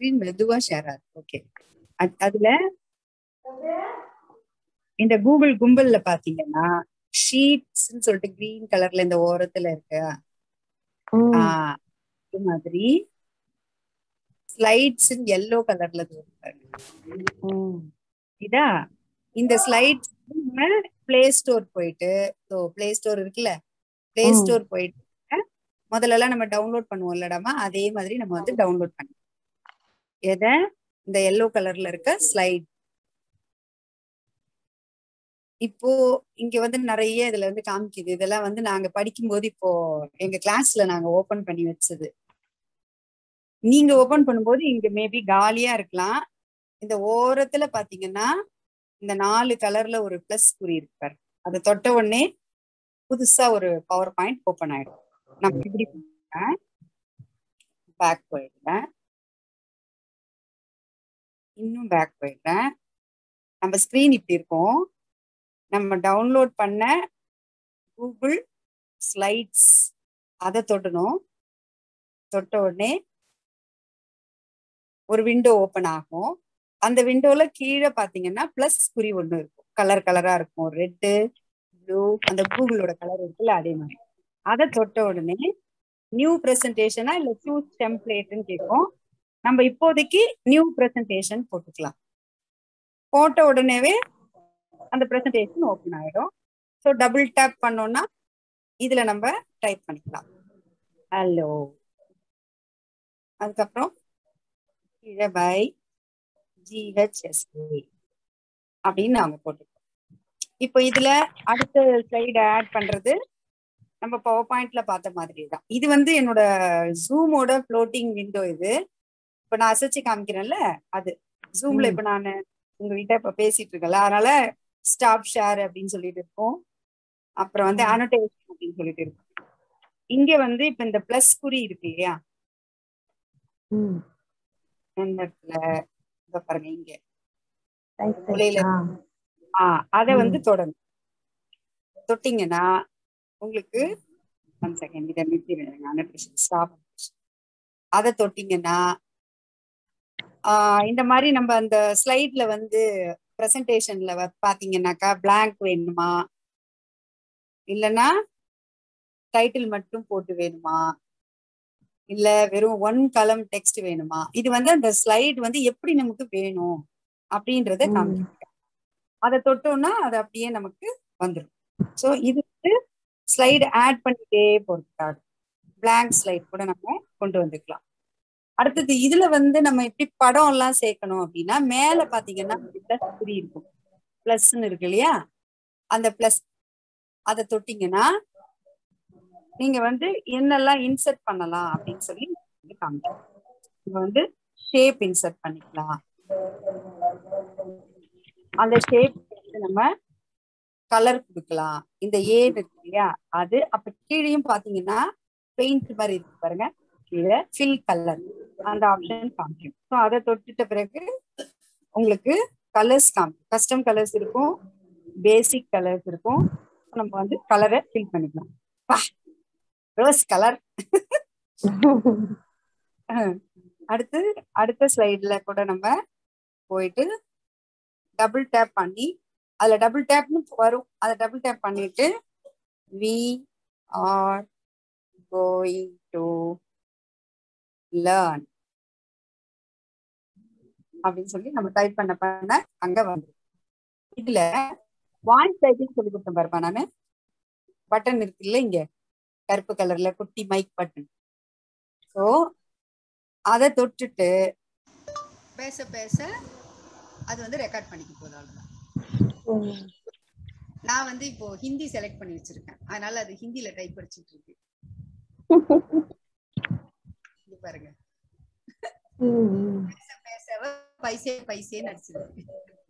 Screen மெதுவா share ஆகுது okay அதுல இந்த கூகுள் கும்பல்ல பாத்தீங்கன்னா ஷீட்ஸ் சொல்லிட்டு கிரீன் கலர்ல இந்த ஓரத்துல இருக்கு ம். ஆஹ் இது மாதிரி ஸ்லைட்ஸ் எல்லோ கலர்ல ம். இதா இந்த ஸ்லைட்ஸ் நம்ம பிளே ஸ்டோர் போயிட்டு ஸோ பிளே ஸ்டோர் இருக்குல்ல பிளே ம். ஸ்டோர் போயிட்டு முதல்ல எல்லாம் நம்ம டவுன்லோட் பண்ணுவோம் இல்லடாமா அதே மாதிரி நம்ம வந்து டவுன்லோட் பண்ணலாம் எதை இந்த எல்லோ கலர்ல இருக்க ஸ்லைட் இப்போ இங்க வந்து நிறைய இதுல வந்து காமிக்குது இதெல்லாம் வந்து நாங்க படிக்கும்போது இப்போ எங்க கிளாஸ்ல நாங்க ஓபன் பண்ணி வச்சது நீங்க ஓபன் பண்ணும்போது இங்க மேபி காலியா இருக்கலாம் இந்த ஓரத்துல பாத்தீங்கன்னா இந்த நாலு கலர்ல ஒரு பிளஸ் குறி இருக்கு பாரு அதை தொட்ட உடனே புதுசா ஒரு பவர் பாயிண்ட் ஓபன் ஆயிடும் நம்ம இப்படி பேக் போயிடுறேன் இன்னும் பேக் போயிடுறேன் நம்ம ஸ்கிரீன் இப்படி இருக்கும் நம்ம டவுன்லோட் பண்ண கூகுள் ஸ்லைட்ஸ் அதை தொட்டணும் தொட்ட உடனே ஒரு விண்டோ ஓபன் ஆகும் அந்த விண்டோல கீழே பாத்தீங்கன்னா பிளஸ் குறி ஒண்ணு இருக்கும் கலர் கலரா இருக்கும் ரெட்டு ப்ளூ அந்த கூகுளோட கலர் இருக்குல்ல அதே மாதிரி அதை தொட்ட உடனே நியூ பிரசன்டேஷனா இல்ல சூஸ் டெம்ப்ளேட்னு கேட்கும் நம்ம இப்போதைக்கு நியூ பிரசன்டேஷன் போட்டுக்கலாம் போட்ட உடனேவே அந்த பிரசன்டேஷன் ஓப்பன் ஆயிடும் ஸோ டபுள் டேப் பண்ணோம்னா இதுல நம்ம டைப் பண்ணிக்கலாம் ஹலோ அதுக்கப்புறம் கீழே பை ஜிஹெச்எஸ்ஏ அப்படின்னு நாங்க போட்டுருக்கோம் இப்போ இதுல அடுத்த ஸ்லைடு ஆட் பண்றது நம்ம பவர் பாயிண்ட்ல பார்த்த மாதிரி தான் இது வந்து என்னோட ஜூமோட ஃப்ளோட்டிங் விண்டோ இது இப்ப நான் அசைச்சு காமிக்கிறேன்ல அது ஜூம்ல ம். இப்ப நான் உங்ககிட்ட இப்ப பேசிட்டு இருக்கேன்ல அதனால ஸ்டாப் ஷேர் அப்படின்னு சொல்லிட்டு இருக்கோம் அப்புறம் வந்து ம். அனோட்டேஷன் அப்படின்னு சொல்லிட்டு இருக்கும் இங்க வந்து இப்ப இந்த பிளஸ் குறி இருக்கு இல்லையா ம். இந்த இடத்துல இங்க பாருங்க இங்க Right side. மூலையில ஆ. ஆஹ் அதை வந்து ம். தொடணும் தொட்டீங்கன்னா உங்களுக்கு ஒன் செகண்ட் இதை நிறுத்திடுங்க அனோட்டேஷன் ஸ்டாப் அதை தொட்டீங்கன்னா ஆஹ் இந்த மாதிரி நம்ம அந்த ஸ்லைட்ல வந்து பிரசன்டேஷன்ல பாத்தீங்கன்னாக்கா blank வேணுமா இல்லைன்னா டைட்டில் மட்டும் போட்டு வேணுமா இல்ல வெறும் ஒன் கலம் டெக்ஸ்ட் வேணுமா இது வந்து அந்த ஸ்லைட் வந்து எப்படி நமக்கு வேணும் அப்படின்றத ம். காமிக்க அதை தொட்டோம்னா அது அப்படியே நமக்கு வந்துடும் ஸோ இது வந்து ஸ்லைடு ஆட் பண்ணிட்டே போறதுக்காக blank ஸ்லைட் கூட நம்ம கொண்டு வந்துக்கலாம் அடுத்தது இதுல வந்து நம்ம எப்படி படம் எல்லாம் சேர்க்கணும் அப்படின்னா மேல பாத்தீங்கன்னா பிளஸ் குறி இருக்கும் பிளஸ்ன்னு இருக்கு இல்லையா அந்த பிளஸ் அதை தொட்டீங்கன்னா நீங்க வந்து என்னெல்லாம் இன்சர்ட் பண்ணலாம் அப்படின்னு சொல்லி வந்து காமிக்கலாம் இப்ப வந்து ஷேப் இன்சர்ட் பண்ணிக்கலாம் அந்த ஷேப் நம்ம கலர் கொடுக்கலாம் இந்த ஏ இருக்கு இல்லையா அது அப்ப கீழேயும் பாத்தீங்கன்னா பெயிண்ட் மாதிரி இருக்கு பாருங்க கீழே ஃபில் கலர் அந்த ஆப்ஷன் காமிக்கும் ஸோ அதை தொட்டுட்ட பிறகு உங்களுக்கு கலர்ஸ் காமிக்கும் கஸ்டம் கலர்ஸ் இருக்கும் பேசிக் கலர்ஸ் இருக்கும் நம்ம வந்து கலரை ஃபில் பண்ணிக்கலாம் ரோஸ் கலர் அடுத்து அடுத்த ஸ்லைட்ல கூட நம்ம போயிட்டு டபுள் டேப் பண்ணி அதுல டபுள் டேப்னு வரும் அதை டபுள் டேப் பண்ணிட்டு we are going to learn அப்படின்னு சொல்லி நம்ம டைப் பண்ண பண்ண அங்க வந்து இதுல வாய்ஸ் டைப்பிங் சொல்லி கொடுத்தேன் பாருப்பா நானு பட்டன் இருக்குல்ல இங்க கருப்பு கலர்ல குட்டி மைக் பட்டன் ஸோ அதை தொட்டுட்டு பேச பேச அது வந்து ரெக்கார்ட் பண்ணிக்க போகுது அவ்வளவுதான் ம். நான் வந்து இப்போ ஹிந்தி செலக்ட் பண்ணி வச்சிருக்கேன் அதனால அது ஹிந்தில டைப் படிச்சிட்டு இருக்கு இங்க பாருங்க ம். பேச பேச பைசே பைசே நடிச்சிருக்கு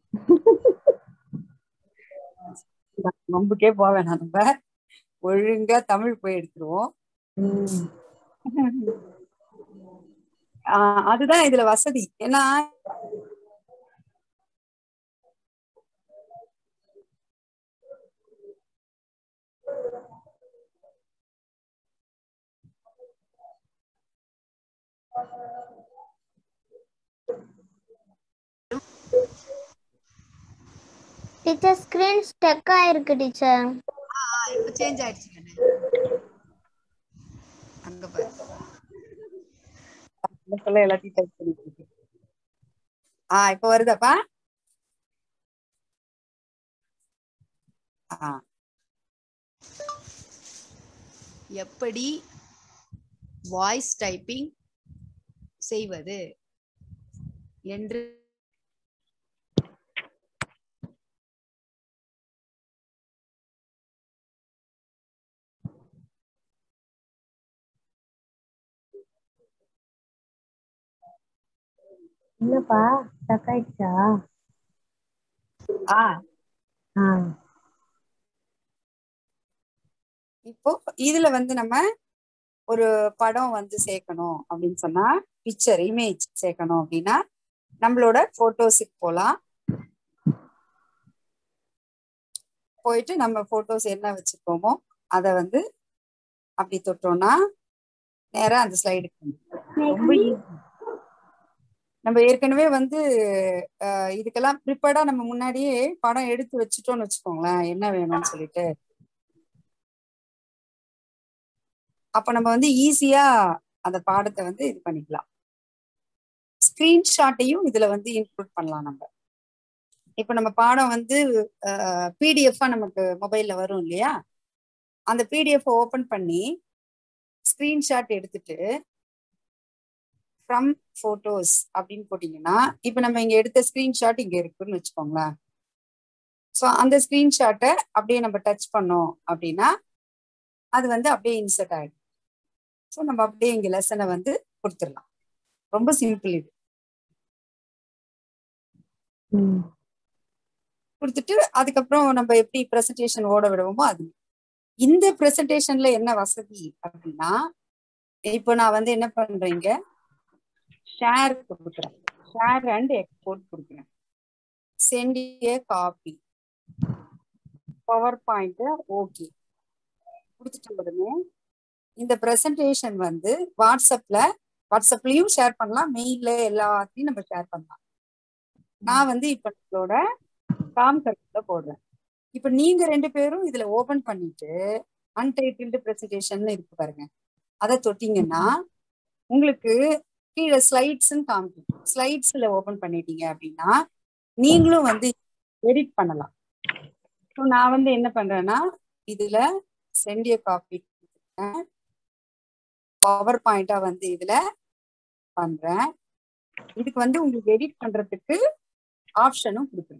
நம்புக்கே போக வேணாம் நம்ம ஒழுங்கா தமிழ் போய் எடுத்துருவோம் ம். ஆஹ் அதுதான் இதுல வசதி ஏன்னா டீச்சர் ஸ்கிரீன் ஸ்டக் ஆயிருக்கு டீச்சர் ஆ ஆ, இப்ப சேஞ்ச் ஆயிடுச்சு கண்ணு. அங்க பாரு சொல்ல சொல்ல எல்லாத்தையும் டைப் பண்ணிட்டு இருக்கு ஆ இப்ப வருதாப்பா ஆ எப்படி வாய்ஸ் டைப்பிங் செய்வது என்று என்னப்பா ஸ்டக் ஆயிடுச்சா ஆ ஆ இப்போ இதுல வந்து நம்ம ஒரு படம் வந்து சேர்க்கணும் அப்படின்னு சொன்னா பிக்சர் இமேஜ் சேர்க்கணும் அப்படின்னா நம்மளோட போட்டோஸுக்கு போலாம் போயிட்டு நம்ம போட்டோஸ் என்ன வச்சிருக்கோமோ அதை வந்து அப்படி தொட்டோம்னா நேரா அந்த ஸ்லைடுக்கு ரொம்ப ஈஸி நம்ம ஏற்கனவே வந்து அஹ், இதுக்கெல்லாம் ப்ரிப்பேர்டா நம்ம முன்னாடியே படம் எடுத்து வச்சுட்டோம்னு வச்சுக்கோங்களேன் என்ன வேணும்னு சொல்லிட்டு அப்ப நம்ம வந்து ஈஸியா அந்த பாடத்தை வந்து இது பண்ணிக்கலாம் ஸ்கிரீன்ஷாட்டையும் இதுல வந்து இன்க்ளூட் பண்ணலாம் நம்ம இப்ப நம்ம பாடம் வந்து பிடிஎஃபா நமக்கு மொபைல்ல வரும் இல்லையா அந்த பிடிஎஃப் ஓபன் பண்ணி ஸ்கிரீன்ஷாட் எடுத்துட்டு ஃப்ரம் போட்டோஸ் அப்படின்னு போட்டீங்கன்னா இப்ப நம்ம இங்க எடுத்த ஸ்கிரீன்ஷாட் இங்க இருக்குன்னு வச்சுக்கோங்களேன் ஸோ அந்த ஸ்கிரீன்ஷாட்டை அப்படியே நம்ம டச் பண்ணோம் அப்படின்னா அது வந்து அப்படியே இன்சர்ட் ஆயிடும் ஸோ நம்ம அப்படியே இங்க லெசனை வந்து கொடுத்துடலாம் ரொம்ப சிம்பிள் இது ம் கொடுத்துட்டு அதுக்கப்புறம் நம்ம எப்படி ப்ரெசன்டேஷன் ஓட விடுவோமோ அது இந்த ப்ரெசன்டேஷன்ல என்ன வசதி அப்படின்னா இப்போ நான் வந்து என்ன பண்றேங்க ஷேர் கொடுக்குறேன் ஷேர் அண்ட் எக்ஸ்போர்ட் கொடுக்குறேன் send a copy power point okay கொடுத்துட்டு உடனே இந்த ப்ரெசன்டேஷன் வந்து வாட்ஸ்அப்ல வாட்ஸ்அப்லயும் ஷேர் பண்ணலாம் மெயில்ல எல்லாத்தையும் நம்ம ஷேர் பண்ணலாம் நான் வந்து இப்ப நம்மளோட காம் கருத்துல போடுறேன் இப்ப நீங்க ரெண்டு பேரும் இதுல ஓபன் பண்ணிட்டு அன்டைட்டில்டு பிரசன்டேஷன் இருக்கு பாருங்க அதை தொட்டீங்கன்னா உங்களுக்கு கீழே ஸ்லைட்ஸ்ன்னு காமிக்கும் ஸ்லைட்ஸ்ல ஓபன் பண்ணிட்டீங்க அப்படின்னா நீங்களும் வந்து எடிட் பண்ணலாம் ஸோ நான் வந்து என்ன பண்றேன்னா இதுல சென்டிய காப்பி பவர் பாயிண்டா வந்து இதுல பண்றேன் இதுக்கு வந்து உங்களுக்கு எடிட் பண்றதுக்கு ஆப்ஷனும் கொடுக்குறேன்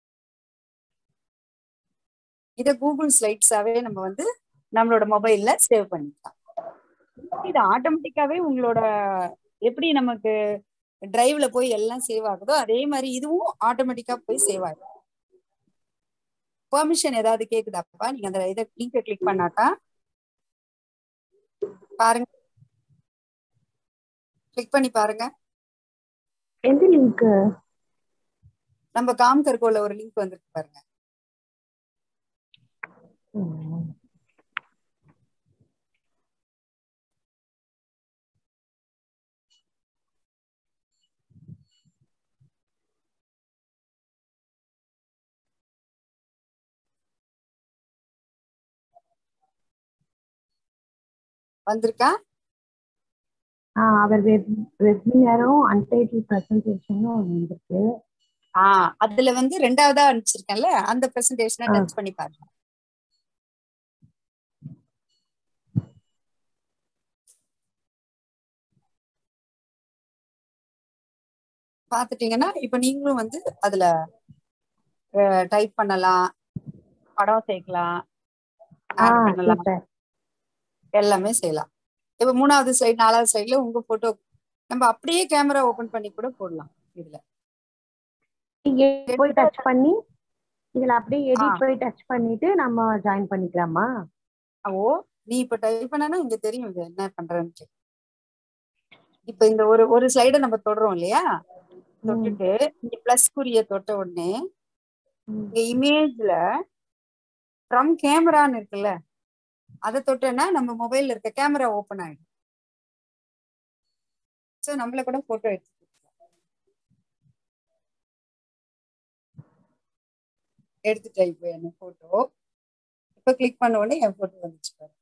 இதை கூகுள் ஸ்லைட்ஸாவே நம்ம வந்து நம்மளோட மொபைல்ல சேவ் பண்ணிக்கலாம் இது ஆட்டோமேட்டிக்காவே உங்களோட எப்படி நமக்கு டிரைவ்ல போய் எல்லாம் சேவ் ஆகுதோ அதே மாதிரி இதுவும் ஆட்டோமேட்டிக்கா போய் சேவ் ஆகும் பெர்மிஷன் ஏதாவது கேக்குதாப்பா நீங்க அந்த இதை லிங்கை கிளிக் பண்ணாக்கா பாருங்க கிளிக் பண்ணி பாருங்க எந்த லிங்க் நம்ம காம் கர்கோல ஒரு லிங்க் வந்திருக்கு பாருங்க வந்திருக்கா ஆ அவர் வெப் வெபினாரும் அன்டைட்டில் ப்ரெசன்டேஷனும் வந்திருக்கு ஆஹ் அதுல வந்து ரெண்டாவதா அனுப்பிச்சிருக்கேன்ல அந்த பிரசன்டேஷனை ஆ. டச் பண்ணி பாருங்க பாத்துட்டீங்கன்னா இப்ப நீங்களும் வந்து அதுல டைப் பண்ணலாம் படம் சேர்க்கலாம் ஆ add பண்ணலாம் சூப்பர் எல்லாமே செய்யலாம் இப்ப மூணாவது ஸ்லைட் நாலாவது ஸ்லைட்ல உங்க போட்டோ நம்ம அப்படியே கேமரா ஓபன் பண்ணி கூட போடலாம் இதுல இங்க போய் டச் பண்ணி இதுல அப்படியே ஆ. எடிட் போய் டச் பண்ணிட்டு நம்ம ஜாயின் பண்ணிக்கலாமா ஓ நீ இப்ப டைப் பண்ணனா இங்க தெரியும் இது என்ன பண்றேன்ட்டு இப்ப இந்த ஒரு ஒரு ஸ்லைட நம்ம தொடுறோம் இல்லையா தொட்டுட்டு இங்க பிளஸ் குறிய தொட்ட உடனே ம். இங்க இமேஜ்ல ஃப்ரம் கேமரான்னு இருக்குல்ல அதை தொட்டேன்னா நம்ம மொபைல்ல இருக்க கேமரா ஓபன் ஆயிடும் சோ நம்மள கூட போட்டோ எடுத்து எடுத்துட்டேன் இப்போ என்ன போட்டோ இப்ப கிளிக் பண்ண உடனே என் போட்டோ வந்துச்சு பாரு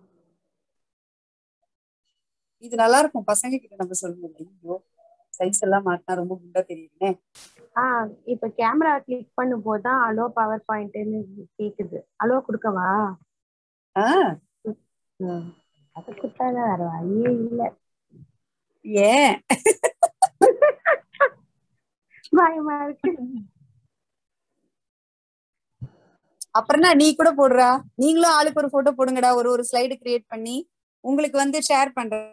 இது நல்லா இருக்கும் பசங்க கிட்ட நம்ம சொல்லுவோம் ஐயோ சைஸ் எல்லாம் மாட்டினா ரொம்ப குண்டா தெரியுதுனே ஆ இப்ப கேமரா கிளிக் பண்ணும் போதுதான் அலோ பவர் பாயிண்ட்னு கேக்குது அலோ கொடுக்கவா ஆஹ் அதை கொடுத்தாதான் வேற வழியே இல்ல ஏன் பயமா இருக்கு அப்புறம்னா நீ கூட போடுறா நீங்களும் ஆளுக்கு ஒரு போட்டோ போடுங்கடா ஒரு ஒரு ஸ்லைடு கிரியேட் பண்ணி உங்களுக்கு வந்து ஷேர் பண்றேன்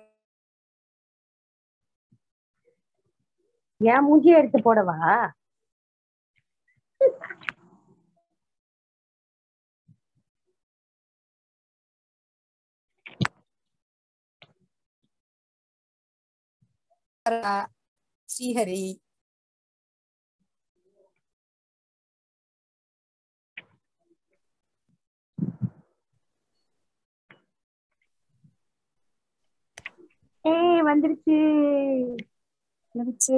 என் மூஞ்சியை எடுத்து போடவா ஸ்ரீஹரி ஏய் வந்துருச்சு நினைச்சு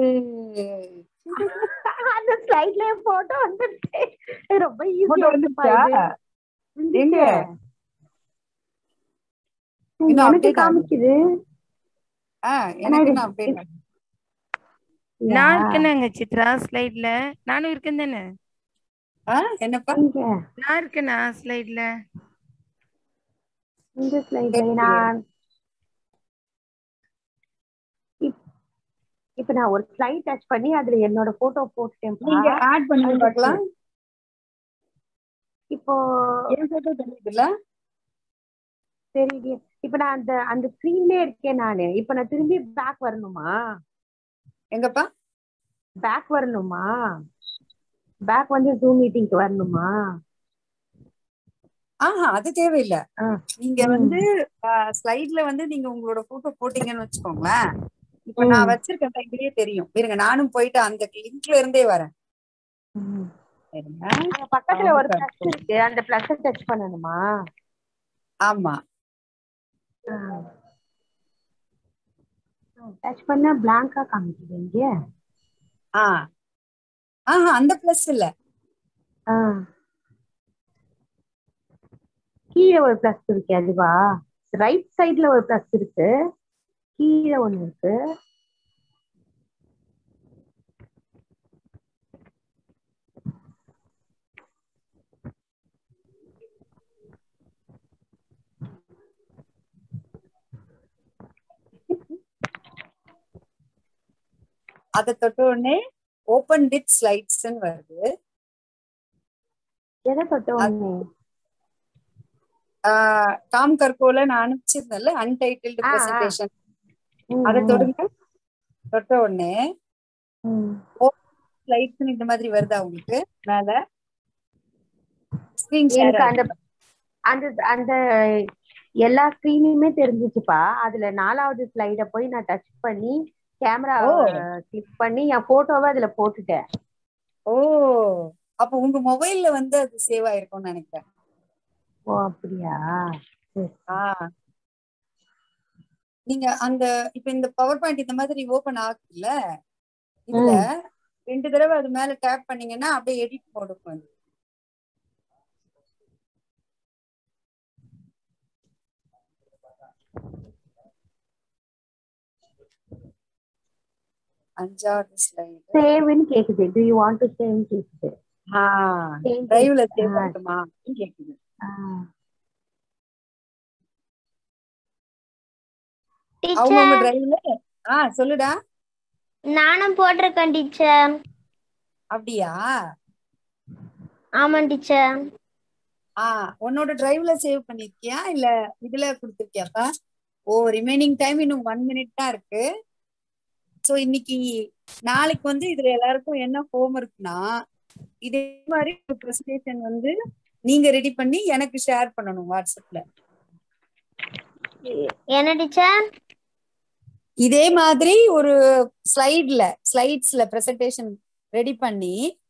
அந்த ஸ்லைட்லயே போட்டோ வந்துருச்சு ரொம்ப photo ஈஸியா வந்துச்சா? எங்க? இன்னும் எனக்கு update ஆகல. காமிக்குது ஆஹ் எனக்கு நான் அப்டேட் நான் இருக்கேனாங்க சித்ரா ஸ்லைட்ல நானும் இருக்கேன் தானே ஆஹ் என்னப்பா இங்க நான் இருக்கேனா ஸ்லைட்ல இந்த ஸ்லைட்ல நான் இப்- இப்ப நான் ஒரு ஸ்லைட் டச் பண்ணி அதுல என்னோட போட்டோ நீங்க போட்டுட்டேன் ஆட் பண்ணி பார்க்கலாம் இப்போ என் போட்டோ தெரியுதுல்ல சரி இப்ப நான் அந்த அந்த ஸ்கிரீன்லயே இருக்கேன் நானு இப்ப நான் திரும்பி பேக் வரணுமா எங்கப்பா பேக் வரணுமா பேக் வந்து ஜூம் மீட்டிங்க்கு வரணுமா ஆஹா அது தேவையில்ல ஆ. நீங்க ம். வந்து ஸ்லைட்ல வந்து நீங்க உங்களோட போட்டோ போட்டீங்கன்னு வச்சுக்கோங்களேன் இப்ப ம். நான் வச்சிருக்கேன் இதுலயே தெரியும் இருங்க நானும் போயிட்டு அந்த லிங்க்ல இருந்தே வரேன் இருங்க. அங்க பக்கத்துல ஒரு ஆமா, பிளஸ் இருக்கு அந்த பிளஸ் டச் பண்ணணுமா ஆமா டச் பண்ணா பிளாங்கா காமிக்குது இங்க ஆ ஆஹா அந்த பிளஸ் இல்ல ஆ. கீழே ஒரு பிளஸ் இருக்கு அதுவா ரைட் சைடுல ஒரு பிளஸ் இருக்கு கீழே ஒண்ணு இருக்கு அதை தொட்ட உடனே ஓபன் டிட் ஸ்லைட்ஸ்ன்னு வருது எதை தொட்ட உடனே ஆஹ் டாம் கர்கோல நான் அனுப்பிச்சிருந்தேன்ல அன்டைட்டில்டு ஆ, ஆ. பிரசன்டேஷன் ம், அதை ம், தொடுங்க தொட்ட உடனே ம். ஸ்லைட்ஸ் இந்த மாதிரி வருதா உங்களுக்கு மேல ஸ்கிரீன் ஷேர் எனக்கு அந்த அந்த அந்த எல்லா ஸ்கிரீனுமே தெரிஞ்சிச்சுப்பா அதுல நாலாவது ஸ்லைட போய் நான் டச் பண்ணி கேமரா ஓ. கிளிக் பண்ணி என் போட்டோவை அதுல போட்டுட்டேன் ஓ அப்ப உங்க மொபைல்ல வந்து அது சேவ் ஆயிருக்கும்னு நினைக்கிறேன் ஓ அப்படியா சரி. ஆ நீங்க அந்த இப்ப இந்த பவர் பாயிண்ட் இந்த மாதிரி ஓபன் ஆகுதுல்ல இதுல ரெண்டு தடவை அது மேல டேப் பண்ணீங்கன்னா அப்படியே எடிட் மோடுக்கு வந்து அஞ்சாவது ஸ்லைடு சேவ்னு கேக்குது do you want to save கேக்குது Save டிரைவ்ல சேவ் ஆ. பண்ணட்டுமா கேக்குது ஆ. அவங்கவுங்க டீச்சர் டிரைவ்ல ஆ சொல்லுடா நானும் போட்டிருக்கேன் டீச்சர் அப்படியா ஆமா டீச்சர் ஆ உன்னோட டிரைவ்ல சேவ் பண்ணிருக்கியா இல்ல இதுல கொடுத்துருக்கியாப்பா ஓ ரிமைனிங் டைம் இன்னும் ஒன் மினிட் தான் இருக்கு சோ இன்னைக்கு நாளைக்கு வந்து இதுல எல்லாருக்கும் என்ன ஹோம் ஒர்க்னா இதே மாதிரி ஒரு பிரசன்டேஷன் வந்து நீங்க ரெடி பண்ணி எனக்கு ஷேர் பண்ணணும் வாட்ஸ்அப்ல என்ன டீச்சர் இதே மாதிரி ஒரு ஸ்லைட்ல ஸ்லைட்ஸ்ல பிரசன்டேஷன் ரெடி பண்ணி